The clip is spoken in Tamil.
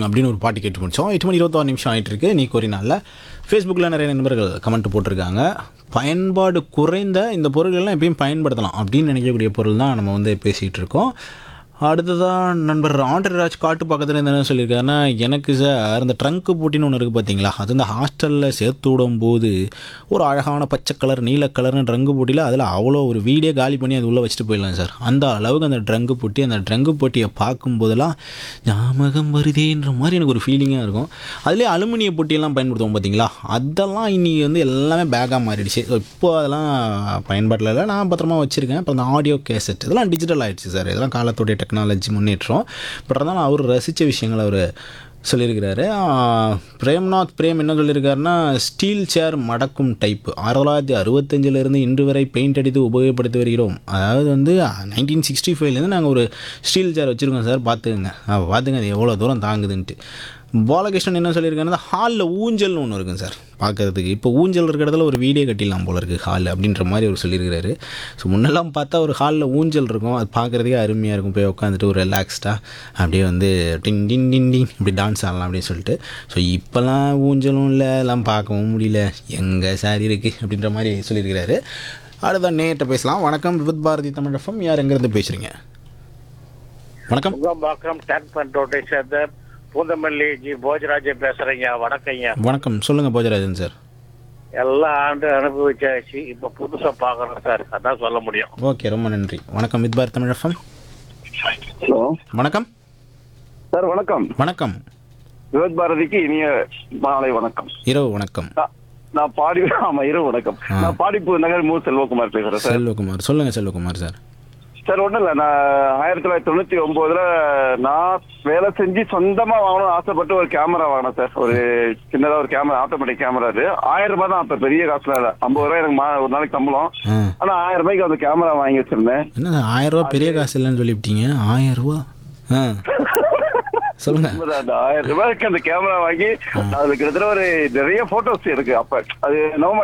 அப்படின்னு ஒரு பாட்டு கேட்டு முடிச்சோம் எட்டு மணி இருபத்தாறு நிமிஷம் ஆகிட்டு இருக்கு நீ கோரினால ஃபேஸ்புக்கில் நிறைய நண்பர்கள் கமெண்ட் போட்டிருக்காங்க பயன்பாடு குறைந்த இந்த பொருள்கள்லாம் எப்பயும் பயன்படுத்தலாம் அப்படின்னு நினைக்கக்கூடிய பொருள் தான் நம்ம வந்து பேசிகிட்டு இருக்கோம் அடுத்ததாக நண்பர் ஆண்டர்ராஜ் காட்டு பக்கத்தில் இருந்து என்ன சொல்லியிருக்காருன்னா எனக்கு சார் இந்த ட்ரங்க்கு போட்டின்னு ஒன்று இருக்குது பார்த்தீங்களா அது இந்த ஹாஸ்டலில் சேர்த்து விடும்போது ஒரு அழகான பச்சை கலர் நீல கலர்னு ட்ரங்கு போட்டியில் அதில் அவ்வளோ ஒரு வீடே காலி பண்ணி அது உள்ளே வச்சுட்டு போயிடலாம் சார் அந்த அளவுக்கு அந்த ட்ரங்கு போட்டி அந்த ட்ரங்கு போட்டியை பார்க்கும்போதெல்லாம் ஞாபகம் வருதேன்ற மாதிரி எனக்கு ஒரு ஃபீலிங்காக இருக்கும் அதுலேயே அலுமினிய பொட்டியெல்லாம் பயன்படுத்துவோம் பார்த்தீங்களா அதெல்லாம் இன்னைக்கு வந்து எல்லாமே பேக்காக மாறிடுச்சு ஸோ இப்போ அதெல்லாம் பயன்பாட்டில் இல்லை நான் பத்திரமா வச்சுருக்கேன் இப்போ அந்த ஆடியோ கேசட் இதெல்லாம் டிஜிட்டல் ஆகிடுச்சு சார் இதெல்லாம் காலத்துடைய டெக்னாலஜி முன்னேற்றம் பட் இருந்தாலும் அவர் ரசித்த விஷயங்களை அவர் சொல்லியிருக்கிறாரு ஆஹ், பிரேம்நாத் பிரேம் என்ன சொல்லியிருக்காருன்னா ஸ்டீல் சேர் மடக்கும் டைப் ஆயிரத்தி தொள்ளாயிரத்தி அறுபத்தஞ்சிலிருந்து இன்று வரை பெயிண்ட் அடித்து உபயோகப்படுத்தி வருகிறோம் அதாவது வந்து நைன்டீன் சிக்ஸ்டி ஃபைவ்லேருந்து நாங்கள் ஒரு ஸ்டீல் சேர் வச்சுருக்கோம் சார் பார்த்துக்கங்க ஆ, பார்த்துங்க அது எவ்வளோ தூரம் தாங்குதுன்ட்டு பாலகிருஷ்ணன் என்ன சொல்லியிருக்காருன்னா ஹாலில் ஊஞ்சல்னு ஒன்று இருக்குங்க சார் பார்க்கறதுக்கு இப்போ ஊஞ்சல் இருக்கிற இடத்துல ஒரு வீடியோ கட்டிடலாம் போல இருக்குது ஹால் அப்படின்ற மாதிரி அவர் சொல்லியிருக்கிறாரு ஸோ முன்னெல்லாம் பார்த்தா ஒரு ஹாலில் ஊஞ்சல் இருக்கும் அது பார்க்குறதுக்கே அருமையாக இருக்கும் போய் உட்காந்துட்டு ஒரு ரிலாக்ஸ்டாக அப்படியே வந்து டின் டின் டின் டின் இப்படி டான்ஸ் ஆடலாம் அப்படின்னு சொல்லிட்டு ஸோ இப்போல்லாம் ஊஞ்சலும் இல்லை எல்லாம் பார்க்கவும் முடியல எங்கே சாரி இருக்குது அப்படின்ற மாதிரி சொல்லியிருக்கிறாரு அடுத்த நேட்ட பேசலாம் வணக்கம் விபத் பாரதி தமிழ் எஃப்எம் யார் எங்கேருந்து பேசுகிறீங்க வணக்கம் முகம்பாக்கம் டேங்க் பண்டோட்டை சேர்ந்த பூந்தமல்லி ஜி போஜராஜன் பேசுறீங்க வணக்கங்க வணக்கம் சொல்லுங்கள் போஜராஜன் சார் எல்லா ஆண்டு அனுபவிச்சாச்சு இப்ப புதுசா பாக்குறோம் சார் அதான் சொல்ல முடியும் ஓகே ரொம்ப நன்றி வணக்கம் வித் பாரத் தமிழ் எஃப்எம் ஹலோ வணக்கம் சார் வணக்கம் வணக்கம் விவத் பாரதிக்கு இனிய மாலை வணக்கம் இரவு வணக்கம் நான்- நான் பாடி ஆமா இரவு வணக்கம் ஆ. நான் பாடிப்பு நகர் மூ செல்வகுமார் பேசுறேன் சார் செல்வகுமார் சொல்லுங்க செல்வகுமார் சார் சார் ஒண்ணும் இல்ல நான் ஆயிரத்தி தொள்ளாயிரத்தி தொண்ணூத்தி ஒன்பதுல நான் வேலை செஞ்சு சொந்தமா வாங்கணும்னு ஆசைப்பட்டு ஒரு கேமரா வாங்கினேன் சார் ஒரு சின்னதா ஒரு கேமரா ஆட்டோமேட்டிக் கேமரா அது ஆயிரம் ரூபாய் தான் அப்ப பெரிய காசுல இல்ல ஐம்பது ரூபாய் எனக்கு மா- ஒரு நாளைக்கு சம்பளம் ஆ ஆனா ஆயிரம் ரூபாய்க்கு அந்த கேமரா வாங்கி வச்சிருந்தேன் என்ன ஆயிரம் ரூபா பெரிய காசு இல்லைன்னு சொல்லிவிட்டீங்க ஆயிரம் ரூபா ஆ சொல்லுங்க உண்மைதான், அந்த ஆயிரம் ரூபாய்க்கு அந்த கேமரா வாங்கி அதுல கிட்டத்தட்ட ஒரு நிறைய போட்டோஸ் இருக்கு அப்ப அது நவம்பர்